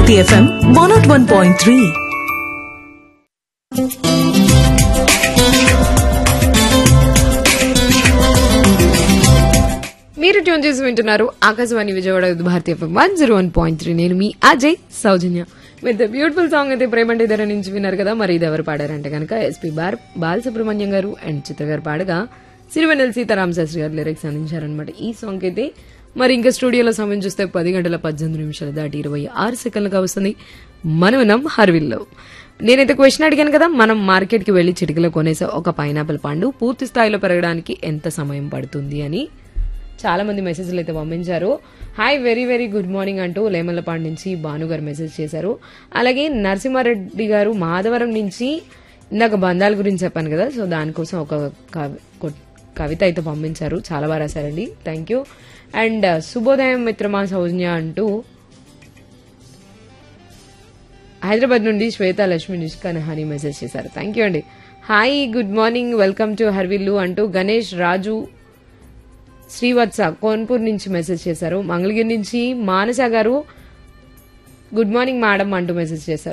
Bharati FM one naught one point three మీరు tune చేసి వింటున్నారు Akashvani Vijayawada with Bharati FM one zero one point three నేను మీ Ajay Soujanya with beautiful song అయితే ప్రేమంటే ధర నుంచి విన్నారు కదా మరి ఇది ఎవరు పాడారంటే కనుక ఎస్పీ బార్ బాలసుబ్రహ్మణ్యం గారు అండ్ చిత్ర గారు పాడగా సిరివెన్నెల సీతారాం శాస్త్రి గారు లిరిక్స్ అందించారనమాట ఈ సాంగ్ అయితే మరి ఇంకా స్టూడియోలో సమయం చూస్తే పది గంటల పద్దెనిమిది నిమిషాలు దాటి ఇరవై ఆరు సెకండ్లుగా వస్తుంది మనం విన్నాం హర్విల్లో నేనైతే క్వశ్చన్ అడిగాను కదా మనం మార్కెట్కి వెళ్లి చిటికలో కొనేసే ఒక పైనాపిల్ పండు పూర్తి స్థాయిలో పెరగడానికి ఎంత సమయం పడుతుంది అని చాలా మంది మెసేజ్లు అయితే పంపించారు hi very very good morning అంటూ లేమల్లపాడు నుంచి భాను గారు మెసేజ్ చేశారు అలాగే నరసింహారెడ్డి గారు మాధవరం నుంచి ఇందాక బంధాల గురించి చెప్పాను కదా సో దానికోసం ఒక కవి- కొ- కవిత అయితే పంపించారు చాలా బాగా రాశారండి థ్యాంక్ యూ అండ్ శుభోదయం మిత్రమా సౌజన్య అంటూ హైదరాబాద్ నుండి శ్వేత లక్ష్మి నిష్కాన్ హని మెసేజ్ చేశారు థ్యాంక్ యూ అండి hi good morning welcome to హర్విల్లు అంటూ గణేష్ రాజు శ్రీవత్స కోన్పూర్ నుంచి మెసేజ్ చేశారు మంగళగిరి నుంచి Manasa garu good morning madam అంటూ మెసేజ్ చేశారు